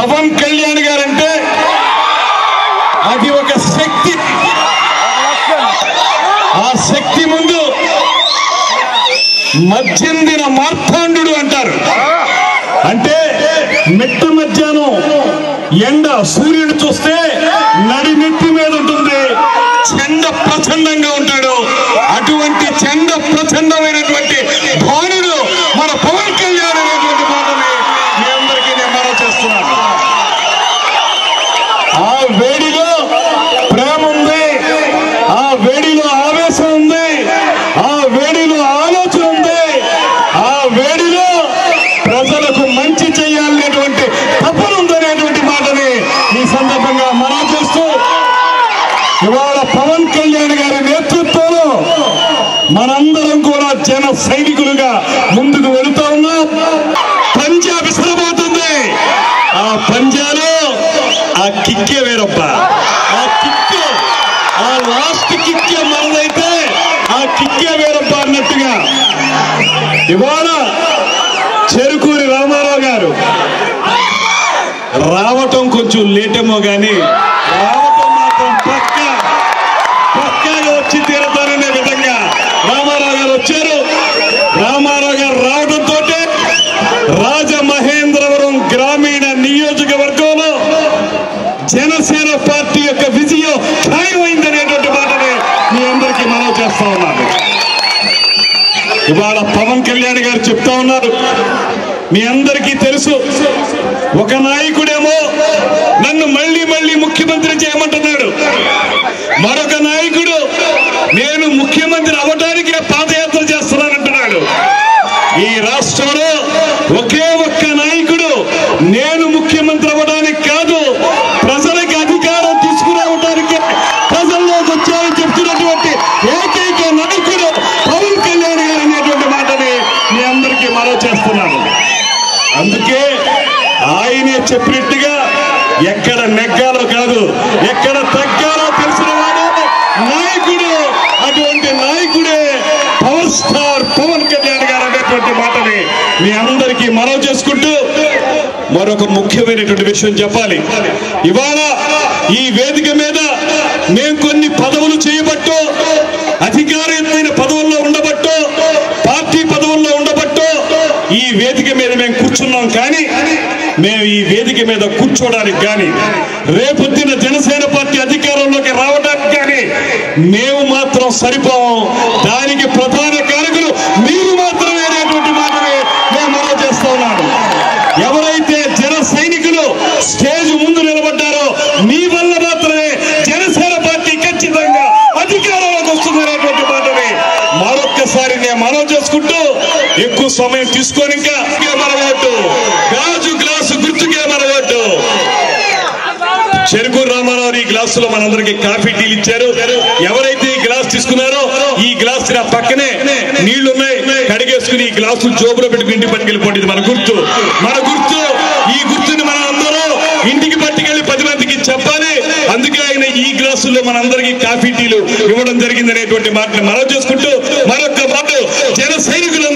Pawan Kalyan guarantee అది ఒక శక్తి ఆ శక్తి ముందు మధ్యందిన మార్తాండు అంటారు అంటే మెట్ట మధ్యాహ్నం ఎండ సూర్యుడు చూస్తే నడినెత్తి మీద ఉంటుంది చండ ప్రచండంగా ఉంటాడు అటువంటి చండ ప్రచండమైనటువంటి భానుడు మన పవన్ కళ్యాణ్ అనేటువంటి మాటని మీ అందరికీ నేను మనవి చేస్తున్నాను ఆ వేడిలో ప్రేమ ఉంది ఆ వేడిలో ఆవేశం ఉంది ఆ వేడిలో ఆలోచన ఉంది ఆ వేడిలో ప్రజలకు మంచి చేయాలనేటువంటి తపన ఉందనేటువంటి మాటని ఈ సందర్భంగా మనం చేస్తూ ఇవాళ పవన్ కళ్యాణ్ గారి నేతృత్వంలో మనందరం కూడా జన సైనికులుగా ముందుకు వెళుతా ఉన్నాం పంజా విసరబోతుంది ఆ పంజాలో ఆ కిక్కే వేరప్ప ఆ కిక్కే ఆ లాస్ట్ కిక్కే మనదైతే ఆ కిక్కే వేరప్ప అన్నట్టుగా ఇవాళ చెరుకూరి రామారావు గారు రావటం కొంచెం లేటేమో కానీ రావటం మాత్రం పక్క పక్కాగా వచ్చి తీరతారనే విధంగా రామారావు గారు వచ్చారు రామారావు గారు రావడంతో రాజమహేంద్రవరం గ్రామీణ నియోజకవర్గంలో జనసేన పార్టీ యొక్క విజయం ఖాయమైందనేటువంటి మాటని మీ అందరికీ మనం చేస్తా ఉన్నాను ఇవాళ పవన్ కళ్యాణ్ గారు చెప్తా ఉన్నారు మీ అందరికీ తెలుసు ఒక నాయకుడేమో నన్ను మళ్ళీ మళ్ళీ ముఖ్యమంత్రి చేయమంటున్నాడు మరొక నాయకుడు నేను ముఖ్యమంత్రి అవ్వడానికి పాదయాత్ర చేస్తున్నానంటున్నాడు ఈ రాష్ట్రంలో ఒకే ఒక్క నాయకుడు నేను ముఖ్యమంత్రి అవ్వడానికి కాదు ప్రజలకు అధికారం తీసుకురావడానికి ప్రజల్లోకి వచ్చారని చెప్తున్నటువంటి ఏకైక నాయకుడు పవన్ కళ్యాణ్ గారు అనేటువంటి మాటని మీ అందరికీ మనవి చేస్తున్నాను అందుకే ఆయనే చెప్పినట్టుగా ఎక్కడ నెగ్గాలో కాదు ఎక్కడ తగ్గాలో తెలిసిన వాడు నాయకుడు అటువంటి నాయకుడే పవర్ స్టార్ పవన్ కళ్యాణ్ గారు అనేటువంటి మాటని మీ అందరికీ మనవి చేసుకుంటూ మరొక ముఖ్యమైనటువంటి విషయం చెప్పాలి ఇవాళ ఈ వేదిక మీద మేము కొన్ని పదవులు చేయబట్టో అధికారయుతమైన పదవుల్లో ఉండబట్టో పార్టీ పదవుల్లో ఉండబట్టో ఈ వేదిక మీద మేము కూర్చున్నాం కానీ మేము ఈ వేదిక మీద కూర్చోడానికి కానీ రేపొద్దున జనసేన పార్టీ అధికారంలోకి రావడానికి కానీ మేము మాత్రం సరిపోం దానికి ప్రధాన కారకులు మీరు మాత్రమే అనేటువంటి మాటని మేము మనవి చేస్తా ఉన్నాను ఎవరైతే జన సైనికులు స్టేజ్ ముందు నిలబడ్డారో మీ వల్ల మాత్రమే జనసేన పార్టీ ఖచ్చితంగా అధికారంలోకి వస్తుందనేటువంటి మాటని మరొక్కసారి నేను మనవి చేసుకుంటూ ఎక్కువ సమయం తీసుకొని ఇంకా మన ఓటు గాజు గ్లాసు గుర్తుకే మన ఓటు చెరుకూరు రామారావు ఈ గ్లాసులో మనందరికి కాఫీ టీలు ఇచ్చారు ఎవరైతే ఈ గ్లాస్ తీసుకున్నారో ఈ గ్లాస్ నా పక్కనే నీళ్లు ఉన్నాయి కడిగేసుకుని ఈ గ్లాసు జోబులో పెట్టుకుని ఇంటికి పట్టుకెళ్ళిపోండి ఇది మన గుర్తు మన గుర్తు ఈ గుర్తుని మనం అందరూ ఇంటికి పట్టుకెళ్ళి పది మందికి చెప్పాలి అందుకే ఆయన ఈ గ్లాసుల్లో మనందరికీ కాఫీ టీలు ఇవ్వడం జరిగింది అనేటువంటి మాటని మనం చేసుకుంటూ మరొక మాట జన సైనికులందరూ